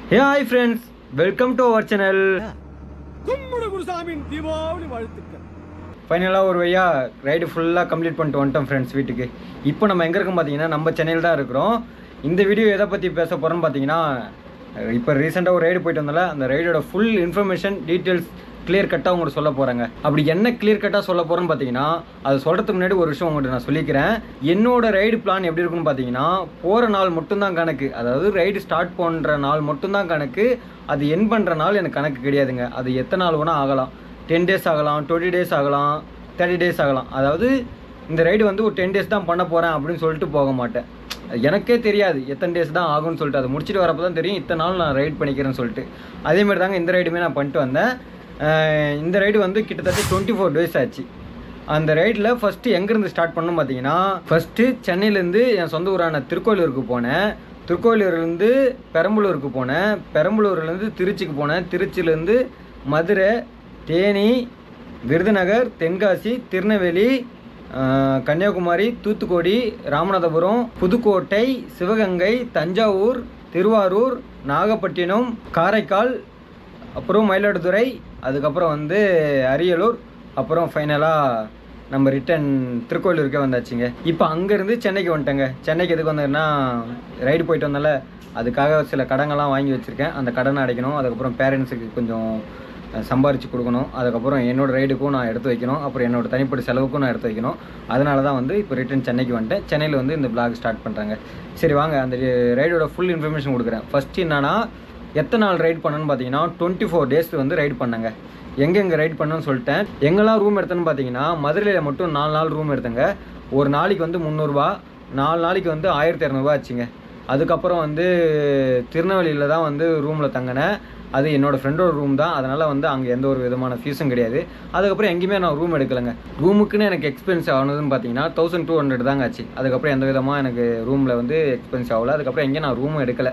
hey hi friends welcome to our channel Kummudu குருசாமியின் தீபாவளி வாழ்த்துக்கள் ஃபைனலாக ஒரு வழியா ரைடு ஃபுல்லாக கம்ப்ளீட் பண்ணிட்டு வந்துட்டோம் ஃப்ரெண்ட்ஸ் வீட்டுக்கு இப்போ நம்ம எங்கே இருக்கோம் பார்த்தீங்கன்னா நம்ம சென்னையில் தான் இருக்கிறோம் இந்த வீடியோ எதை பற்றி பேச போகிறோம்னு பார்த்தீங்கன்னா இப்போ ரீசெண்டாக ஒரு ரைடு போயிட்டு வந்தால அந்த ரைடோட ஃபுல் இன்ஃபர்மேஷன் டீட்டெயில்ஸ் கிளியர் கட்டாக உங்களுக்கு சொல்ல போகிறாங்க அப்படி என்ன கிளியர் கட்டாக சொல்ல போகிறேன்னு பார்த்தீங்கன்னா அது சொல்கிறதுக்கு முன்னாடி ஒரு விஷயம் உங்கள்கிட்ட நான் சொல்லிக்கிறேன் என்னோட ரைடு பிளான் எப்படி இருக்குன்னு பார்த்தீங்கன்னா போகிற நாள் மட்டும்தான் கணக்கு அதாவது ரைடு ஸ்டார்ட் பண்ணுற நாள் மட்டும்தான் கணக்கு அது என் பண்ணுற நாள் எனக்கு கணக்கு கிடையாதுங்க அது எத்தனை நாள் வேணால் ஆகலாம் டென் டேஸ் ஆகலாம் டுவெண்ட்டி டேஸ் ஆகலாம் தேர்ட்டி டேஸ் ஆகலாம் அதாவது இந்த ரைடு வந்து ஒரு டென் டேஸ் தான் பண்ண போகிறேன் அப்படின்னு சொல்லிட்டு போக மாட்டேன் அது எனக்கே தெரியாது எத்தனை டேஸ் தான் ஆகும்னு சொல்லிட்டு அதை முடிச்சுட்டு வரப்போ தான் தெரியும் இத்தனை நாள் நான் ரைட் பண்ணிக்கிறேன்னு சொல்லிட்டு அதே மாதிரி தாங்க இந்த ரைடுமே நான் பண்ணிட்டு வந்தேன் அஹ் இந்த ரைடு வந்து கிட்டத்தட்ட டுவெண்ட்டி ஃபோர் டேஸ் ஆச்சு அந்த ரைடில் ஃபஸ்ட்டு எங்கேருந்து ஸ்டார்ட் பண்ணணும் பார்த்தீங்கன்னா ஃபஸ்ட்டு சென்னையிலேருந்து என் சொந்த ஊரான திருக்கோயிலூருக்கு போனேன் திருக்கோயிலூர்லேருந்து பெரம்பலூருக்கு போனேன் பெரம்பலூர்லேருந்து திருச்சிக்கு போனேன் திருச்சியிலேருந்து மதுரை தேனி விருதுநகர் தென்காசி திருநெல்வேலி ஆஹ், கன்னியாகுமரி தூத்துக்குடி ராமநாதபுரம் புதுக்கோட்டை சிவகங்கை தஞ்சாவூர் திருவாரூர் நாகப்பட்டினம் காரைக்கால் அப்புறம் மயிலாடுதுறை அதுக்கப்புறம் வந்து அரியலூர் அப்புறம் ஃபைனலாக நம்ம ரிட்டன் திருக்கோயிலூருக்கே வந்தாச்சுங்க இப்போ அங்கேருந்து சென்னைக்கு வந்துட்டேங்க சென்னைக்கு எதுக்கு வந்தேன்னா ரைடு போயிட்டு வந்தால அதுக்காக சில கடங்கள்லாம் வாங்கி வச்சுருக்கேன் அந்த கடனை அடைக்கணும் அதுக்கப்புறம் பேரண்ட்ஸுக்கு கொஞ்சம் அஹ், சம்பாரிச்சு கொடுக்கணும் அதுக்கப்புறம் என்னோட ரைடுக்கும் நான் எடுத்து வைக்கணும் அப்புறம் என்னோட தனிப்பட்ட செலவுக்கும் நான் எடுத்து வைக்கணும் அதனால தான் வந்து இப்போ ரிட்டன் சென்னைக்கு வந்துட்டேன் சென்னையில் வந்து இந்த பிளாக் ஸ்டார்ட் பண்ணுறாங்க சரி வாங்க அந்த ரைடோட ஃபுல் இன்ஃபர்மேஷன் கொடுக்குறேன் ஃபஸ்ட்டு என்னன்னா எத்தனை நாள் ரைட் பண்ணணும்னு பார்த்தீங்கன்னா டுவெண்ட்டி ஃபோர் டேஸ் வந்து ரைட் பண்ணேங்க எங்கெங்கே ரைட் பண்ணணும்னு சொல்லிட்டேன் எங்கெல்லாம் ரூம் எடுத்தேன்னு பார்த்தீங்கன்னா மதுரையில் மட்டும் நாலு நாள் ரூம் எடுத்தேங்க ஒரு நாளைக்கு வந்து முந்நூறுரூவா நாலு நாளைக்கு வந்து ஆயிரத்தி இரநூறுவா ஆச்சுங்க அதுக்கப்புறம் வந்து திருநெல்வேலியில் தான் வந்து ரூமில் தங்கினேன் அது என்னோடய ஃப்ரெண்டோட ரூம் தான் அதனால் வந்து அங்கே எந்த ஒரு விதமான ஃபீஸும் கிடையாது அதுக்கப்புறம் எங்கேயுமே நான் ரூம் எடுக்கலைங்க ரூமுக்குன்னு எனக்கு எக்ஸ்பென்ஸ் ஆனதுன்னு பார்த்தீங்கன்னா தௌசண்ட் டூ ஹண்ட்ரட் தாங்க ஆச்சு அதுக்கப்புறம் எந்த விதமாக எனக்கு ரூமில் வந்து எக்ஸ்பென்ஸ் ஆகல அதுக்கப்புறம் எங்கேயும் நான் ரூமும் எடுக்கலை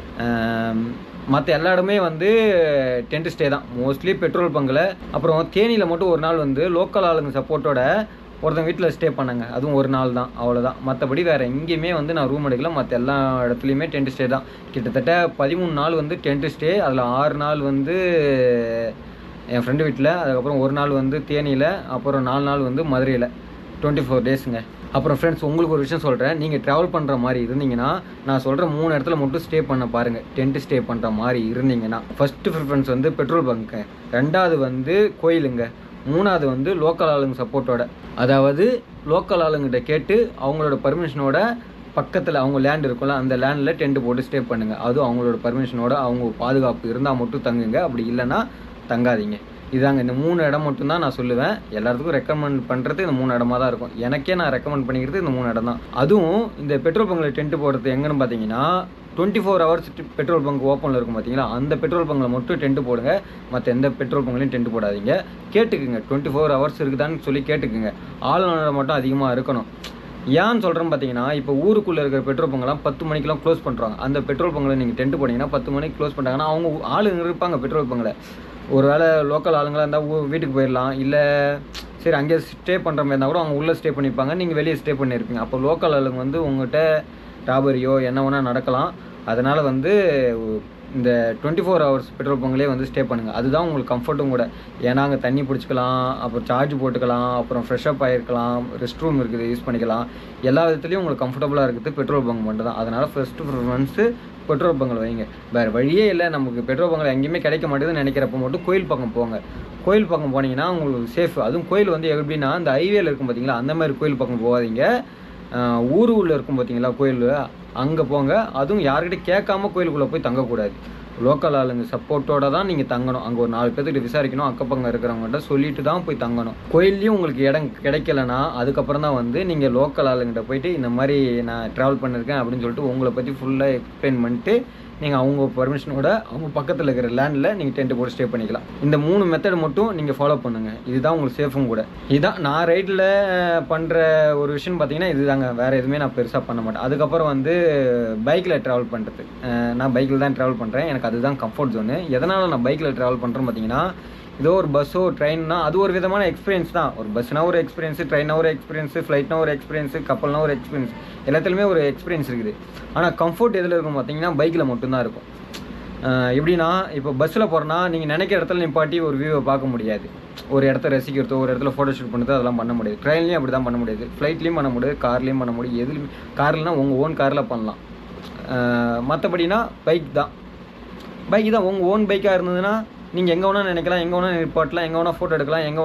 மற்ற எல்லா இடமே வந்து டென்ட் ஸ்டே தான் மோஸ்ட்லி பெட்ரோல் பங்கில் அப்புறம் தேனியில் மட்டும் ஒரு நாள் வந்து லோக்கல் ஆளுங்க சப்போர்ட்டோட ஒருத்தங்க வீட்டில் ஸ்டே பண்ணாங்க அதுவும் ஒரு நாள் தான் அவ்வளோதான் மற்றபடி வேறு எங்கேயுமே வந்து நான் ரூம் எடுக்கல மற்ற எல்லா இடத்துலையுமே டென்ட் ஸ்டே தான் கிட்டத்தட்ட பதிமூணு நாள் வந்து டென்ட் ஸ்டே அதில் ஆறு நாள் வந்து என் ஃப்ரெண்டு வீட்டில் அதுக்கப்புறம் ஒரு நாள் வந்து தேனியில் அப்புறம் நாலு நாள் வந்து மதுரையில் டுவெண்ட்டி ஃபோர் டேஸுங்க அப்புறம் ஃப்ரெண்ட்ஸ் உங்களுக்கு ஒரு விஷயம் சொல்கிறேன் நீங்கள் ட்ராவல் பண்ணுற மாதிரி இருந்தீங்கன்னா நான் சொல்கிற மூணு இடத்துல மட்டும் ஸ்டே பண்ண பாருங்கள் டென்ட் ஸ்டே பண்ணுற மாதிரி இருந்தீங்கன்னா ஃபஸ்ட்டு ப்ரிஃபரன்ஸ் வந்து பெட்ரோல் பங்க்கு ரெண்டாவது வந்து கோயிலுங்க மூணாவது வந்து லோக்கல் ஆளுங்க சப்போர்ட்டோட அதாவது லோக்கல் ஆளுங்கிட்ட கேட்டு அவங்களோட பர்மிஷனோட பக்கத்தில் அவங்க லேண்ட் இருக்கும்ல அந்த லேண்டில் டென்ட் போட்டு ஸ்டே பண்ணுங்கள் அதுவும் அவங்களோட பர்மிஷனோட அவங்க பாதுகாப்பு இருந்தால் மட்டும் தங்குங்க அப்படி இல்லைன்னா தங்காதீங்க இதாங்க இந்த மூணு இடம் மட்டும்தான் நான் சொல்லுவேன் எல்லாத்துக்கும் ரெக்கமெண்ட் பண்ணுறது இந்த மூணு இடமா தான் இருக்கும் எனக்கே நான் ரெக்கமெண்ட் பண்ணிக்கிறது இந்த மூணு இடம் தான் அதுவும் இந்த பெட்ரோல் பங்கில் டென்ட் போடுறது எங்கன்னு பார்த்தீங்கன்னா twenty four hours petrol bunk ஓப்பனில் இருக்கும் பார்த்தீங்களா அந்த பெட்ரோல் பங்கில் மட்டும் டென்ட் போடுங்க மற்ற எந்த பெட்ரோல் பங்க்லையும் டென்ட் போடாதீங்க கேட்டுக்குங்க டுவெண்ட்டி ஃபோர் ஹவர்ஸ் இருக்குதான்னு சொல்லி கேட்டுக்குங்க ஆளுநர் மட்டும் அதிகமாக இருக்கணும் ஏன்னு சொல்கிறேன்னு பார்த்தீங்கன்னா இப்போ ஊருக்குள்ளே இருக்கிற பெட்ரோல் பங்கெல்லாம் பத்து மணிக்கெல்லாம் க்ளோஸ் பண்ணுறாங்க அந்த பெட்ரோல் பங்கில் நீங்கள் டென்ட் போனீங்கன்னா பத்து மணிக்கு க்ளோஸ் பண்ணிட்டாங்கன்னா அவங்க ஊ- ஆளுங்க இருப்பாங்க பெட்ரோல் பங்கில் ஒரு வேளை லோக்கல் ஆளுங்களாக இருந்தால் ஊ வீட்டுக்கு போயிடலாம் இல்லை சரி அங்கேயே ஸ்டே பண்ணுற மாதிரி இருந்தால் கூட அவங்க உள்ளே ஸ்டே பண்ணியிருப்பாங்க நீங்கள் வெளியே ஸ்டே பண்ணியிருப்பீங்க அப்போ லோக்கல் ஆளுங்க வந்து உங்கள்கிட்ட ராபரியோ என்ன வேணால் நடக்கலாம் அதனால் வந்து இந்த டுவெண்ட்டி ஃபோர் ஹவர்ஸ் பெட்ரோல் பங்கிலே வந்து ஸ்டே பண்ணுங்கள் அதுதான் உங்களுக்கு கம்ஃபர்ட்டும் கூட ஏன்னா அங்கே தண்ணி பிடிச்சிக்கலாம் அப்புறம் சார்ஜ் போட்டுக்கலாம் அப்புறம் ஃப்ரெஷ்அப் ஆகிருக்கலாம் ரெஸ்ட் ரூம் இருக்குது யூஸ் பண்ணிக்கலாம் எல்லா விதத்துலையும் உங்களுக்கு கம்ஃபர்டபுளாக இருக்குது பெட்ரோல் பங்க் மட்டும் தான் அதனால் ஃபஸ்ட்டு ப்ரிஃபரன்ஸு பெட்ரோல் பங்கில் வைங்க வேறு வழியே இல்லை நமக்கு பெட்ரோல் பங்கில் எங்கேயுமே கிடைக்க மாட்டேதுன்னு நினைக்கிறப்ப மட்டும் கோயில் பக்கம் போங்க கோயில் பக்கம் போனீங்கன்னா உங்களுக்கு சேஃப் அதுவும் கோயில் வந்து எப்படின்னா இந்த ஹைவேல இருக்கும் பார்த்தீங்களா அந்த மாதிரி கோயில் பக்கம் போகாதீங்க ஆஹ் ஊரு உள்ள இருக்கும் பார்த்தீங்களா கோயில் அங்கே போங்க அதுவும் யார்கிட்ட கேட்காம கோயிலுக்குள்ளே போய் தங்கக்கூடாது லோக்கல் ஆளுங்க சப்போர்ட்டோட தான் நீங்கள் தங்கணும் அங்கே ஒரு நாலு பேர்த்துக்கிட்ட விசாரிக்கணும் அக்கப்பங்க இருக்கிறவங்ககிட்ட சொல்லிட்டு தான் போய் தங்கணும் கோயில்லையும் உங்களுக்கு இடம் கிடைக்கலனா அதுக்கப்புறம் தான் வந்து நீங்கள் லோக்கல் ஆளுங்கிட்ட போயிட்டு இந்த மாதிரி நான் ட்ராவல் பண்ணியிருக்கேன் அப்படின்னு சொல்லிட்டு உங்களை பற்றி ஃபுல்லாக எக்ஸ்பிளைன் பண்ணிட்டு நீங்கள் அவங்க பர்மிஷனோட அவங்க பக்கத்தில் இருக்கிற லேண்டில் நீங்கள் டென்ட் போட்டு ஸ்டே பண்ணிக்கலாம் இந்த மூணு மெத்தட் மட்டும் நீங்கள் ஃபாலோ பண்ணுங்கள் இதுதான் உங்களுக்கு சேஃபும் கூட இதுதான் நான் ரைடில் பண்ணுற ஒரு விஷயம் பார்த்தீங்கன்னா இதுதாங்க வேறு எதுவுமே நான் பெருசாக பண்ண மாட்டேன் அதுக்கப்புறம் வந்து பைக்கில் ட்ராவல் பண்ணுறது நான் பைக்கில் தான் ட்ராவல் பண்ணுறேன் எனக்கு அதுதான் கம்ஃபர்ட் ஜோனு எதனால் நான் பைக்கில் ட்ராவல் பண்ணுறேன்னு பார்த்தீங்கன்னா ஏதோ ஒரு பஸ்ஸோ ட்ரெயின்னா அது ஒரு விதமான எக்ஸ்பீரியன்ஸ் தான் ஒரு பஸ்னா ஒரு எக்ஸ்பீரியன்ஸு ட்ரெயினா ஒரு எக்ஸ்பீரியன்ஸு ஃப்ளைட்னா ஒரு எக்ஸ்பீரியன்ஸு கப்பல்னா ஒரு எக்ஸ்பீரியன்ஸ் எல்லாத்துலேயுமே ஒரு எக்ஸ்பீரியன்ஸ் இருக்குது ஆனால் கம்ஃபர்ட் எதில் இருக்கும் பார்த்தீங்கன்னா பைக்கில் மட்டும்தான் இருக்கும் அஹ் எப்படின்னா இப்போ பஸ்ஸில் போகிறோன்னா நீங்கள் நினைக்கிற இடத்துல நிப்பாட்டி ஒரு வியூவை பார்க்க முடியாது ஒரு இடத்த ரசிக்கிறதோ ஒரு இடத்துல ஃபோட்டோ ஷூட் பண்ணுறதோ அதெல்லாம் பண்ண முடியாது ட்ரெயின்லேயும் அப்படி தான் பண்ண முடியாது ஃப்ளைட்லேயும் பண்ண முடியாது கார்லேயும் பண்ண முடியும் எதுலையும் கார்லனா உங்கள் ஓன் காரில் பண்ணலாம் மற்றபடினா பைக் தான் பைக் தான் உங்கள் ஓன் பைக்காக இருந்ததுன்னா நீங்கள் எங்கே வேணால் நினைக்கலாம் எங்கே வேணால் நிப்பாட்டலாம் எங்கே வேணால் ஃபோட்டோ எடுக்கலாம் எங்கே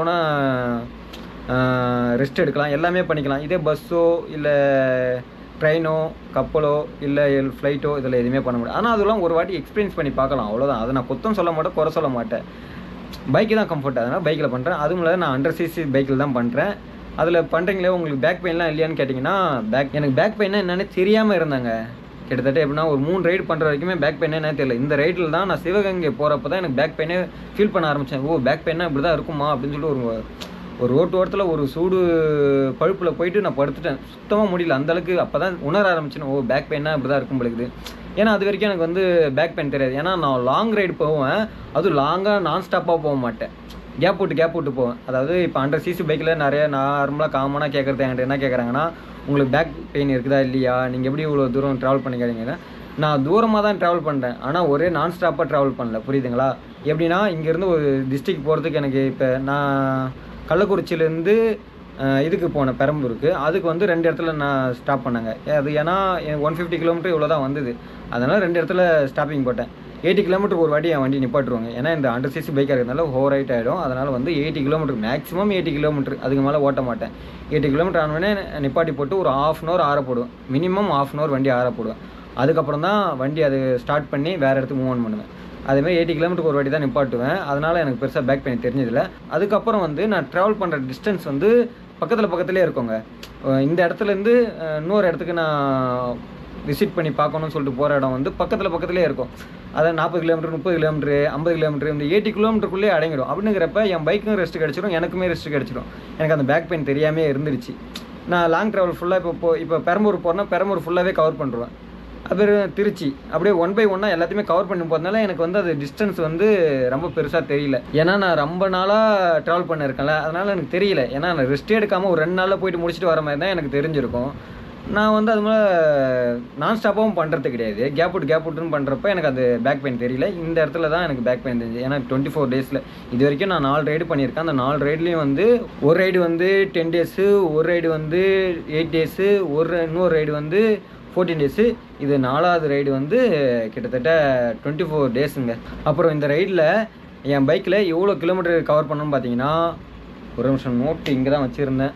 வேணால் ரெஸ்ட் எடுக்கலாம் எல்லாமே பண்ணிக்கலாம் இதே பஸ்ஸோ இல்லை ட்ரெயினோ கப்பலோ இல்லை ஃப்ளைட்டோ இதில் எதுவுமே பண்ண முடியாது ஆனால் அதெல்லாம் ஒரு வாட்டி எக்ஸ்பீரியன்ஸ் பண்ணி பார்க்கலாம் அவ்வளோதான் அதை நான் குத்தம் சொல்ல மாட்டேன் குறை சொல்ல மாட்டேன் பைக்கு தான் கம்ஃபர்ட் அதனால் பைக்கில் பண்ணுறேன் அதுவும் இல்லாத நான் அண்டர் சிசி பைக்கில் தான் பண்ணுறேன் அதில் பண்ணுறீங்களே உங்களுக்கு பேக் பெயின்லாம் இல்லையான்னு கேட்டிங்கன்னா பேக் எனக்கு பேக் பெயின்னா என்னென்னு தெரியாமல் இருந்தாங்க கிட்டத்தட்ட எப்படின்னா ஒரு மூணு ரைடு பண்ணுற வரைக்குமே பேக் பெயினே என்ன தெரியல இந்த ரைடில் தான் நான் சிவகங்கை போகிறப்ப தான் எனக்கு பேக் பெயினே ஃபீல் பண்ண ஆரம்பித்தேன் ஓ பேக் பெயினா இப்படி தான் இருக்குமா அப்படின்னு சொல்லிட்டு ஒரு ஒரு ரோட்டு ஓரத்தில் ஒரு சூடு பழுப்பில் போயிட்டு நான் படுத்துட்டேன் சுத்தமாக முடியல அந்த அளவுக்கு அப்போ தான் உணர ஆரம்பிச்சேன் ஓ பேக் பெயினா இப்படி தான் இருக்கும் பொழுது ஏன்னா அது வரைக்கும் எனக்கு வந்து பேக் பெயின் தெரியாது ஏன்னா நான் லாங் ரைடு போவேன் அதுவும் லாங்காக நான் ஸ்டாப்பாக போக மாட்டேன் கேப் விட்டு கேப் விட்டு போவேன் அதாவது இப்போ அண்டர் சிசி பைக்கில் நிறைய நார்மலாக காமனாக கேட்குறது என்கிட்ட என்ன கேட்குறாங்கன்னா உங்களுக்கு பேக் பெயின் இருக்குதா இல்லையா நீங்கள் எப்படி இவ்வளோ தூரம் ட்ராவல் பண்ணிக்கிறீங்கன்னா நான் தூரமாக தான் ட்ராவல் பண்ணுறேன் ஆனால் ஒரே நான் ஸ்டாப்பாக ட்ராவல் பண்ணல புரியுதுங்களா எப்படின்னா இங்கேருந்து ஒரு டிஸ்ட்ரிக்ட் போகிறதுக்கு எனக்கு இப்போ நான் கள்ளக்குறிச்சியிலேருந்து இதுக்கு போனேன் பெரம்பூருக்கு அதுக்கு வந்து ரெண்டு இடத்துல நான் ஸ்டாப் பண்ணேங்க அது ஏன்னா ஒன் ஃபிஃப்டி கிலோமீட்டர் இவ்வளோ தான் வந்தது அதனால் ரெண்டு இடத்துல ஸ்டாப்பிங் போட்டேன் எயிட்டி கிலோமீட்டர் ஒரு வாட்டி என் வண்டி நிப்பாட்டுருவாங்க ஏன்னா இந்த அண்டர் சிசி பைக்காக இருக்கிறதுனால ஓவர் ஹைட் ஆகிடும் அதனால் வந்து eighty kilometre maximum eighty kilometre அதுக்கு மேலே ஓட்ட மாட்டேன் எயிட்டி கிலோமீட்டர் ஆனவொடனே நிப்பாட்டி போட்டு ஒரு ஆஃப் அன் ஹவர் ஆற போடுவேன் மினிமம் ஆஃப் அன் ஹவர் வண்டி ஆற போடுவேன் அதுக்கப்புறம் தான் வண்டி அது ஸ்டார்ட் பண்ணி வேறு இடத்துக்கு மூவ் ஆன் பண்ணுவேன் அதேமாதிரி எயிட்டி கிலோமீட்டருக்கு ஒரு வாட்டி தான் நிப்பாட்டுவேன் அதனால் எனக்கு பெருசாக பேக் பெயின் தெரிஞ்சதில்ல அதுக்கப்புறம் வந்து நான் ட்ராவல் பண்ணுற டிஸ்டன்ஸ் வந்து பக்கத்தில் பக்கத்துலேயே இருக்கோங்க அஹ் இந்த இடத்துலேருந்து அஹ் இன்னொரு இடத்துக்கு நான் விசிட் பண்ணி பார்க்கணும்னு சொல்லிட்டு போகிற இடம் வந்து பக்கத்தில் பக்கத்துலேயே இருக்கும் அதாவது நாற்பது கிலோமீட்டர் முப்பது கிலோமீட்டர் ஐம்பது கிலோமீட்டர் இந்த எயிட்டி கிலோமீட்டருக்குள்ளேயே அடங்கிடும் அப்படிங்கிறப்ப என் பைக்கும் ரெஸ்ட் கிடச்சிடும் எனக்குமே ரெஸ்ட் கிடச்சிடும் எனக்கு அந்த பேக் பெயின் தெரியாமே இருந்துருச்சு நான் லாங் ட்ராவல் ஃபுல்லாக இப்போ போ இப்போ பெரம்பூர் போகிறேன்னா பெரம்பூர் ஃபுல்லாகவே கவர் பண்ணுறேன் அப்புறம் திருச்சி அப்படியே ஒன் பை ஒன்னாக எல்லாத்தையுமே கவர் பண்ணி போகிறதுனால எனக்கு வந்து அது டிஸ்டன்ஸ் வந்து ரொம்ப பெருசாக தெரியல ஏன்னா நான் ரொம்ப நாளாக ட்ராவல் பண்ணியிருக்கேன்ல அதனால் எனக்கு தெரியல ஏன்னா நான் ரெஸ்ட்டே எடுக்காமல் ஒரு ரெண்டு நாளில் போயிட்டு முடிச்சுட்டு வர மாதிரி தான் எனக்கு தெரிஞ்சிருக்கும் நான் வந்து அது மாதிரி நான் ஸ்டாப்பாகவும் பண்ணுறது கிடையாது கேப் விட்டு கேப் விட்டுன்னு பண்ணுறப்ப எனக்கு அது பேக் பெயின் தெரியல இந்த இடத்துல தான் எனக்கு பேக் பெயின் தெரிஞ்சு ஏன்னா டுவெண்ட்டி ஃபோர் டேஸில் இது வரைக்கும் நான் நாலு ரைடு பண்ணியிருக்கேன் அந்த நாலு ரைட்லேயும் வந்து ஒரு ரைடு வந்து டென் டேஸு ஒரு ரைடு வந்து எயிட் டேஸு ஒரு இன்னொரு ரைடு வந்து ஃபோர்டீன் டேஸு இது நாலாவது ரைடு வந்து கிட்டத்தட்ட டுவெண்ட்டி ஃபோர் டேஸுங்க அப்புறம் இந்த ரைடில் என் பைக்கில் எவ்வளோ கிலோமீட்டர் கவர் பண்ணணும்னு பார்த்தீங்கன்னா ஒரு நிமிஷம் நோட்டு இங்கே தான் வச்சுருந்தேன்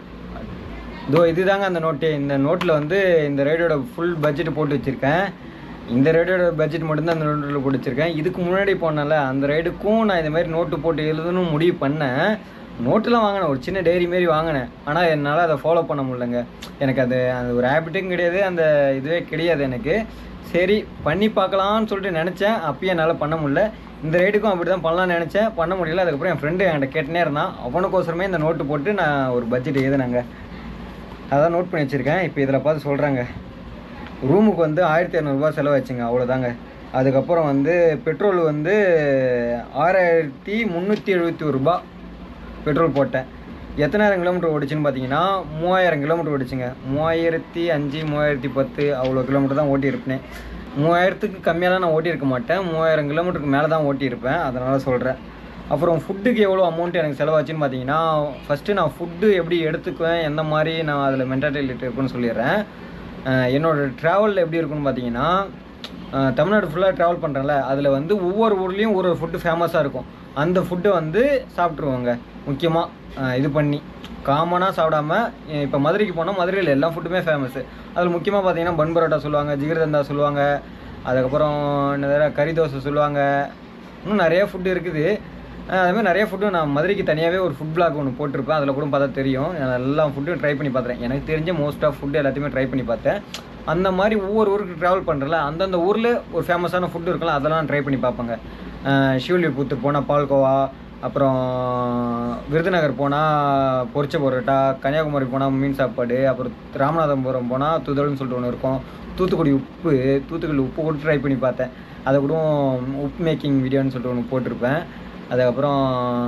இதோ இதுதாங்க அந்த நோட்டு இந்த நோட்டில் வந்து இந்த ரைடோட ஃபுல் பட்ஜெட் போட்டு வச்சுருக்கேன் இந்த ரைடோட பட்ஜெட் மட்டும்தான் அந்த நோட்டில் போட்டு வச்சுருக்கேன் இதுக்கு முன்னாடி போனேன்ல அந்த ரைடுக்கும் நான் இந்த மாதிரி நோட்டு போட்டு எழுதணும் முடிவு பண்ணேன் நோட்டெலாம் வாங்கினேன் ஒரு சின்ன டைரி மாரி வாங்கினேன் ஆனால் என்னால் அதை ஃபாலோ பண்ண முடியலங்க எனக்கு அது அது ஒரு ஹேபிட்டும் கிடையாது அந்த இதுவே கிடையாது எனக்கு சரி பண்ணி பார்க்கலான்னு சொல்லிட்டு நினச்சேன் அப்பயும் என்னால் பண்ண முடியல இந்த ரைடுக்கும் அப்படி தான் பண்ணலாம்னு நினச்சேன் பண்ண முடியல அதுக்கப்புறம் என் ஃப்ரெண்டு என்கிட்ட கேட்டுனே இருந்தான் அவனுக்கோசரமே இந்த நோட்டு போட்டு நான் ஒரு பட்ஜெட் எழுதினாங்க அதான் நோட் பண்ணி வச்சுருக்கேன் இப்போ இதில் பார்த்து சொல்கிறாங்க ரூமுக்கு வந்து ஆயிரத்தி இரநூறுபா செலவாச்சுங்க அவ்வளோதாங்க அதுக்கப்புறம் வந்து பெட்ரோல் வந்து ஆறாயிரத்தி முந்நூற்றி எழுபத்தி ஒரு ரூபா பெட்ரோல் போட்டேன் எத்தனாயிரம் கிலோமீட்டர் ஓடிச்சுன்னு பார்த்தீங்கன்னா மூவாயிரம் கிலோமீட்டர் ஓடிச்சுங்க மூவாயிரத்தி அஞ்சு மூவாயிரத்தி பத்து அவ்வளோ கிலோமீட்டர் தான் ஓட்டியிருப்பேன் மூவாயிரத்துக்கு கம்மியாலாம் நான் ஓட்டியிருக்க மாட்டேன் மூவாயிரம் கிலோமீட்டருக்கு மேலே தான் ஓட்டியிருப்பேன் அதனால் சொல்கிறேன் அப்புறம் ஃபுட்டுக்கு எவ்வளோ அமௌண்ட் எனக்கு செலவாச்சுன்னு பார்த்தீங்கன்னா ஃபஸ்ட்டு நான் ஃபுட்டு எப்படி எடுத்துக்குவேன் எந்த மாதிரி நான் அதில் மென்டாலிட்டி இருக்குன்னு சொல்லிடுறேன் அஹ் என்னோட ட்ராவலில் எப்படி இருக்குன்னு பார்த்தீங்கன்னா அஹ் தமிழ்நாடு ஃபுல்லாக ட்ராவல் பண்ணுறேன்ல அதில் வந்து ஒவ்வொரு ஊர்லேயும் ஒரு ஒரு ஃபுட்டு ஃபேமஸாக இருக்கும் அந்த ஃபுட்டை வந்து சாப்பிட்ருவாங்க முக்கியமாக இது பண்ணி காமனாக சாப்பிடாம இப்போ மதுரைக்கு போனால் மதுரையில் எல்லா ஃபுட்டுமே ஃபேமஸ்ஸு அதில் முக்கியமாக பார்த்தீங்கன்னா பன் பரோட்டா சொல்லுவாங்க ஜிகிர்தந்தா சொல்லுவாங்க அதுக்கப்புறம் என்ன வேறு கறி தோசை சொல்லுவாங்க இன்னும் நிறைய ஃபுட்டு இருக்குது அஹ் அது மாதிரி நிறைய ஃபுட்டு நான் மதுரைக்கு தனியாகவே ஒரு ஃபுட் பிளாக் ஒன்று போட்டிருப்பேன் அதில் கூட பார்த்தா தெரியும் நான் எல்லா ஃபுட்டும் ட்ரை பண்ணி பார்த்துறேன் எனக்கு தெரிஞ்ச மோஸ்ட் ஆஃப் ஃபுட்டு எல்லாத்தையுமே ட்ரை பண்ணி பார்த்தேன் அந்த மாதிரி ஒவ்வொரு ஊருக்கு ட்ராவல் பண்ணுறல அந்தந்த ஊரில் ஒரு ஃபேமஸான ஃபுட்டு இருக்கலாம் அதெல்லாம் ட்ரை பண்ணி பார்ப்பேங்க சிவலிபுத்தூர் போனால் பால்கோவா அப்புறம் விருதுநகர் போனால் பொரிச்ச பரோட்டா கன்னியாகுமரி போனால் மீன் சாப்பாடு அப்புறம் ராமநாதபுரம் போனால் துதல்னு சொல்லிட்டு ஒன்று இருக்கும் தூத்துக்குடி உப்பு தூத்துக்குடி உப்பு கூட ட்ரை பண்ணி பார்த்தேன் அதை கூட உப்பு மேக்கிங் வீடியோன்னு சொல்லிட்டு ஒன்று போட்டிருப்பேன் அதுக்கப்புறம்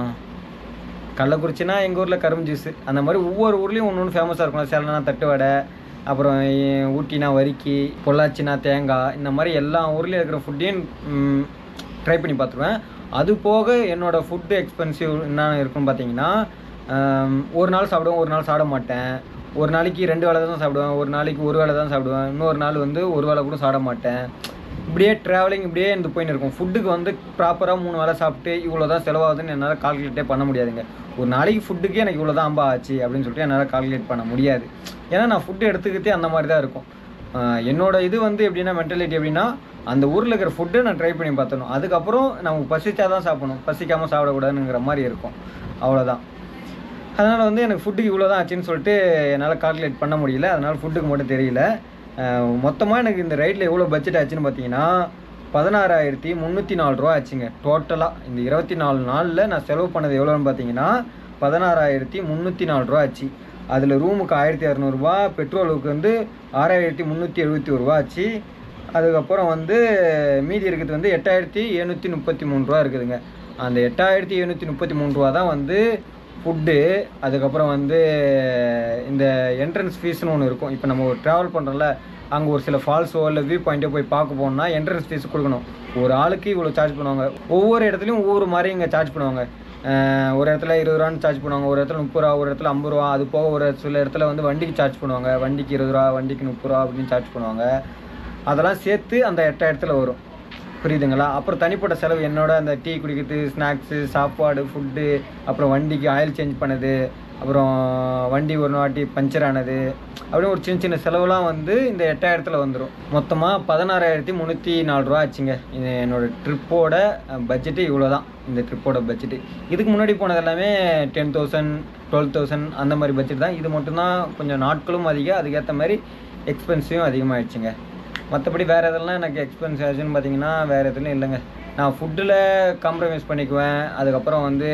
கள்ளக்குறிச்சினா எங்கள் ஊரில் கரும்பு ஜூஸு அந்த மாதிரி ஒவ்வொரு ஊர்லேயும் ஒன்று ஒன்று ஃபேமஸாக இருக்கும் சேலம்னா தட்டு வடை அப்புறம் இ- ஊட்டினா வரிக்கி பொள்ளாச்சினா தேங்காய் இந்த மாதிரி எல்லா ஊர்லேயும் இருக்கிற ஃபுட்டையும் ட்ரை பண்ணி பார்த்துருவேன் அது போக என்னோடய ஃபுட்டு எக்ஸ்பென்சிவ் என்ன இருக்குன்னு பார்த்தீங்கன்னா ஆம், ஒரு நாள் சாப்பிடுவேன் ஒரு நாள் சாப்பிட மாட்டேன் ஒரு நாளைக்கு ரெண்டு வேளை தான் சாப்பிடுவேன் ஒரு நாளைக்கு ஒரு வேளை தான் சாப்பிடுவேன் இன்னொரு நாள் வந்து ஒரு வேளை கூட சாப்பிட மாட்டேன் இப்படியே ட்ராவலிங் இப்படியே இந்த போயின்னு இருக்கும் ஃபுட்டுக்கு வந்து ப்ராப்பராக மூணு வேளை சாப்பிட்டு இவ்வளோ தான் செலவாகுதுன்னு என்னால் கால்குலேட்டே பண்ண முடியாதுங்க ஒரு நாளைக்கு ஃபுட்டுக்கே எனக்கு இவ்வளோ தான் அம்பா ஆச்சு அப்படின்னு சொல்லிட்டு என்னால் கால்குலேட் பண்ண முடியாது ஏன்னா நான் ஃபுட்டு எடுத்துக்கிட்டே அந்த மாதிரி தான் இருக்கும் ஆஹ் என்னோட இது வந்து எப்படின்னா மென்டாலிட்டி எப்படின்னா அந்த ஊரில் இருக்கிற ஃபுட்டு நான் ட்ரை பண்ணி பார்த்தணும் அதுக்கப்புறம் நமக்கு பசிச்சா தான் சாப்பிடணும் பசிக்காமல் சாப்பிடக்கூடாதுங்கிற மாதிரி இருக்கும் அவ்வளோதான் அதனால் வந்து எனக்கு ஃபுட்டுக்கு இவ்வளோ தான் ஆச்சுன்னு சொல்லிட்டு என்னால் கால்குலேட் பண்ண முடியல அதனால் ஃபுட்டுக்கு மட்டும் தெரியல மொத்தமாக எனக்கு இந்த ரைடில் எவ்வளோ பட்ஜெட் ஆச்சுன்னு பார்த்தீங்கன்னா பதினாறாயிரத்தி முந்நூற்றி நாலு ரூபா ஆச்சுங்க டோட்டலாக இந்த இருபத்தி நாலு நாளில் நான் செலவு பண்ணது எவ்வளோன்னு பார்த்தீங்கன்னா பதினாறாயிரத்தி முந்நூற்றி நாலு ரூபா ஆச்சு அதில் ரூமுக்கு ஆயிரத்தி இரநூறுபா பெட்ரோலுக்கு வந்து ஆறாயிரத்தி முந்நூற்றி எழுபத்தி ஒரு ரூபா ஆச்சு அதுக்கப்புறம் வந்து மீதி இருக்கிறது வந்து எட்டாயிரத்தி எழுநூற்றி முப்பத்தி மூணு ரூபா இருக்குதுங்க அந்த எட்டாயிரத்தி எழுநூற்றி முப்பத்தி மூணு ரூபா தான் வந்து ஃபுட்டு அதுக்கப்புறம் வந்து இந்த என்ட்ரன்ஸ் ஃபீஸ்னு ஒன்று இருக்கும் இப்போ நம்ம ஒரு ட்ராவல் பண்ணுறோம்ல அங்கே ஒரு சில ஃபால்ஸோ இல்லை வியூ பாயிண்ட்டோ போய் பார்க்க போகணும்னா என்ட்ரன்ஸ் ஃபீஸ் கொடுக்கணும் ஒரு ஆளுக்கு இவ்வளோ சார்ஜ் பண்ணுவாங்க ஒவ்வொரு இடத்துலையும் ஒவ்வொரு மாதிரி இங்கே சார்ஜ் பண்ணுவாங்க அஹ் ஒரு இடத்துல இருபது ரூபான்னு சார்ஜ் பண்ணுவாங்க ஒரு இடத்துல முப்பது ரூபா ஒரு இடத்துல ஐம்பது ரூபா அது போக ஒரு சில இடத்துல வந்து வண்டிக்கு சார்ஜ் பண்ணுவாங்க வண்டிக்கு இருபது ரூபா வண்டிக்கு முப்பது ரூபா அப்படின்னு சார்ஜ் பண்ணுவாங்க அதெல்லாம் சேர்த்து அந்த எட்டாயிரத்துல வரும் புரியுதுங்களா அப்புறம் தனிப்பட்ட செலவு என்னோட அந்த டீ குடிக்கிறது ஸ்நாக்ஸு சாப்பாடு ஃபுட்டு அப்புறம் வண்டிக்கு ஆயில் சேஞ்ச் பண்ணது அப்புறம் வண்டி ஒரு வாட்டி பஞ்சர் ஆனது அப்படின்னு ஒரு சின்ன சின்ன செலவுலாம் வந்து இந்த எட்டாயிரத்தில் வந்துடும் மொத்தமாக பதினாறாயிரத்தி முந்நூற்றி நாலு ரூபா ஆச்சுங்க இது என்னோட ட்ரிப்போட பட்ஜெட்டு இவ்வளோ தான் இந்த ட்ரிப்போட பட்ஜெட்டு இதுக்கு முன்னாடி போனது எல்லாமே டென் தௌசண்ட் டுவெல் தௌசண்ட் அந்த மாதிரி பட்ஜெட் தான் இது மட்டும்தான் கொஞ்சம் நாட்களும் அதிகம் அதுக்கேற்ற மாதிரி எக்ஸ்பென்சிவும் அதிகமாகிடுச்சுங்க மற்றபடி வேறு எதெல்லாம் எனக்கு எக்ஸ்பென்ஸ் ஆச்சுன்னு பார்த்தீங்கன்னா வேறு எதுலையும் இல்லைங்க நான் ஃபுட்டில் காம்ப்ரமைஸ் பண்ணிக்குவேன் அதுக்கப்புறம் வந்து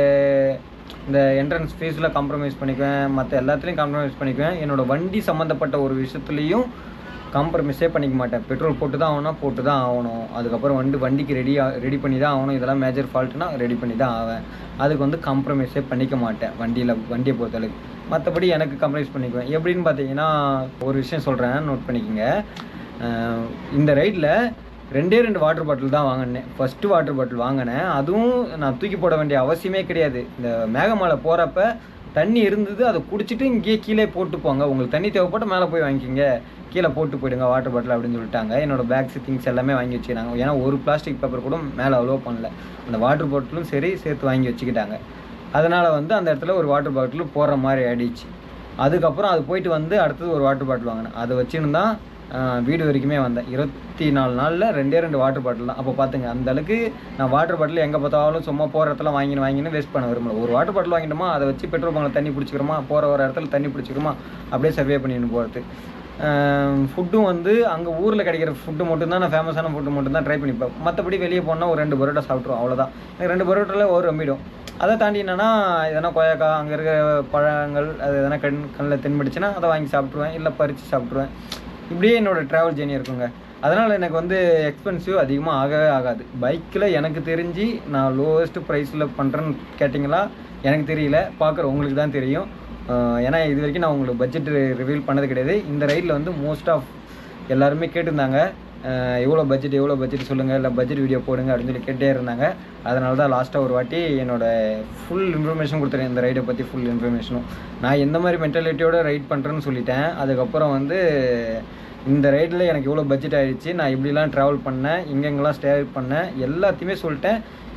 இந்த என்ட்ரன்ஸ் ஃபீஸில் காம்ப்ரமைஸ் பண்ணிக்குவேன் மற்ற எல்லாத்துலேயும் காம்ப்ரமைஸ் பண்ணிக்குவேன் என்னோடய வண்டி சம்மந்தப்பட்ட ஒரு விஷயத்துலேயும் காம்ப்ரமைஸே பண்ணிக்க மாட்டேன் பெட்ரோல் போட்டு தான் ஆகணும் போட்டு தான் ஆகணும் அதுக்கப்புறம் வந்து வண்டிக்கு ரெடி ரெடி பண்ணி தான் ஆகணும் இதெல்லாம் மேஜர் ஃபால்ட்னா ரெடி பண்ணி தான் ஆவேன் அதுக்கு வந்து காம்ப்ரமைஸே பண்ணிக்க மாட்டேன் வண்டியில் வண்டியை பொறுத்தளவுக்கு மற்றபடி எனக்கு காம்ப்ரமைஸ் பண்ணிக்குவேன் எப்படின்னு பார்த்தீங்கன்னா ஒரு விஷயம் சொல்கிறேன் நோட் பண்ணிக்கோங்க அஹ் இந்த ரைடில் ரெண்டே ரெண்டு வாட்டர் பாட்டில் தான் வாங்கினேன் ஃபஸ்ட்டு வாட்டர் பாட்டில் வாங்கினேன் அதுவும் நான் தூக்கி போட வேண்டிய அவசியமே கிடையாது இந்த மேகமலை போகிறப்ப தண்ணி இருந்தது அதை குடிச்சிட்டு இங்கேயே கீழே போட்டு போங்க உங்களுக்கு தண்ணி தேவைப்பட்ட மேலே போய் வாங்கிக்கிங்க கீழே போட்டு போயிடுங்க வாட்டர் பாட்டில் அப்படின்னு சொல்லிட்டாங்க என்னோட பேக்ஸ் திங்ஸ் எல்லாமே வாங்கி வச்சுக்கிறாங்க ஏன்னா ஒரு பிளாஸ்டிக் பேப்பர் கூட மேலே அலோவ் பண்ணல அந்த வாட்டர் பாட்டிலும் சரி சேர்த்து வாங்கி வச்சுக்கிட்டாங்க அதனால் வந்து அந்த இடத்துல ஒரு வாட்டர் பாட்டில் போடுற மாதிரி ஆயிடுச்சு அதுக்கப்புறம் அது போயிட்டு வந்து அடுத்தது ஒரு வாட்டர் பாட்டில் வாங்கினேன் அதை வச்சுன்னு தான் ஆஹ், வீடு வரைக்குமே வந்தேன் இருபத்தி நாலு நாளில் ரெண்டே ரெண்டு வாட்டர் பாட்டில் தான் அப்போ பார்த்துங்க அந்த அளவுக்கு நான் வாட்டர் பாட்டில் எங்கே பார்த்தாலும் சும்மா போகிற இடத்துல வாங்கின்னு வாங்கின்னு வேஸ்ட் பண்ண விரும்பல ஒரு வாட்டர் பாட்டில் வாங்கிட்டோமா அதை வச்சு பெட்ரோல் பங்கில் தண்ணி பிடிச்சிக்கிறோமா போகிற ஒரு இடத்துல தண்ணி பிடிச்சிக்கிறோமா அப்படியே சர்வே பண்ணின்னு போகிறது ஃபுட்டும் வந்து அங்கே ஊரில் கிடைக்கிற ஃபுட்டு மட்டும்தான் நான் ஃபேமஸான ஃபுட்டு மட்டும்தான் ட்ரை பண்ணிப்பேன் மற்றபடி வெளியே போனால் ஒரு ரெண்டு பரோட்டா சாப்பிட்ருவோம் அவ்வளோதான் எனக்கு ரெண்டு பரோட்டாவில் ஒரு ரம்பிடும் அதை தாண்டி என்னன்னா எதனா கொய்யாக்கா அங்கே இருக்கிற பழங்கள் அது எதனா கண் கண்ணில் தென்பட்டுச்சுன்னா அதை வாங்கி சாப்பிட்ருவேன் இல்லை பறித்து சாப்பிட்ருவேன் இப்படியே என்னோடய ட்ராவல் ஜேர்னி இருக்குங்க அதனால் எனக்கு வந்து எக்ஸ்பென்சிவ் அதிகமாக ஆகவே ஆகாது பைக்கில் எனக்கு தெரிஞ்சு நான் லோவஸ்ட் ப்ரைஸில் பண்ணுறேன்னு கேட்டிங்களா எனக்கு தெரியல பார்க்குற உங்களுக்கு தான் தெரியும் ஆஹ் ஏன்னா இது வரைக்கும் நான் உங்களுக்கு பட்ஜெட் ரிவீல் பண்ணது கிடையாது இந்த ரைடில் வந்து மோஸ்ட் ஆஃப் எல்லாருமே கேட்டிருந்தாங்க ஆஹ் எவ்வளோ பட்ஜெட் எவ்வளோ பட்ஜெட் சொல்லுங்கள் இல்லை பட்ஜெட் வீடியோ போடுங்க அப்படின்னு சொல்லி கேட்டே இருந்தாங்க அதனால தான் லாஸ்ட்டாக ஒரு வாட்டி என்னோட ஃபுல் இன்ஃபர்மேஷன் கொடுத்துறேன் இந்த ரைடை பற்றி ஃபுல் இன்ஃபர்மேஷனும் நான் எந்த மாதிரி மென்டாலிட்டியோட ரைட் பண்ணுறேன்னு சொல்லிட்டேன் அதுக்கப்புறம் வந்து இந்த ரைடில் எனக்கு எவ்வளோ பட்ஜெட் ஆயிடுச்சு நான் இப்படிலாம் ட்ராவல் பண்ணேன் எங்கெங்கெல்லாம் ஸ்டே பண்ணேன் எல்லாத்தையுமே சொல்லிட்டேன்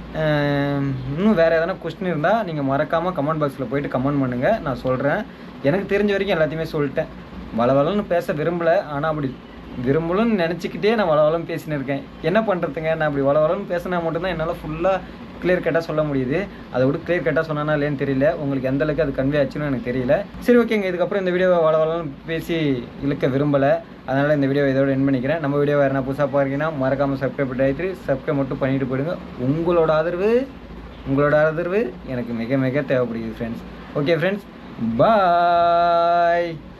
ஆஹ் இன்னும் வேறு எதனா கொஸ்டின் இருந்தால் நீங்கள் மறக்காமல் கமெண்ட் பாக்ஸில் போயிட்டு கமெண்ட் பண்ணுங்கள் நான் சொல்கிறேன் எனக்கு தெரிஞ்ச வரைக்கும் எல்லாத்தையுமே சொல்லிட்டேன் வளவலன்னு பேச விரும்பலை ஆனால் அப்படி விரும்பலன்னு நினச்சிக்கிட்டே நான் வளவலம் பேசின்னு இருக்கேன் என்ன பண்ணுறதுங்க நான் அப்படி வளவலன்னு பேசினா மட்டும்தான் என்னால் ஃபுல்லாக கிளியர் கட்டாக சொல்ல முடியுது அதை விட கிளியர் கட்டாக சொன்னானா இல்லையான்னு தெரியல உங்களுக்கு எந்த அளவுக்கு அது கன்வே ஆச்சுன்னு எனக்கு தெரியல சரி ஓகேங்க இதுக்கப்புறம் இந்த வீடியோவை வளவலன்னு பேசி இழுக்க விரும்பலை அதனால் இந்த வீடியோ இதோட என் பண்ணிக்கிறேன் நம்ம வீடியோ வேறு என்ன புதுசாக பாருங்கன்னா மறக்காமல் சப்ஸ்கிரைப் பண்ணிட்டு சப்ஸ்கிரைப் மட்டும் பண்ணிட்டு போயிடுங்க உங்களோட ஆதரவு உங்களோட ஆதரவு எனக்கு மிக மிக தேவைப்படுகிறது ஃப்ரெண்ட்ஸ் ஓகே ஃப்ரெண்ட்ஸ் பாய்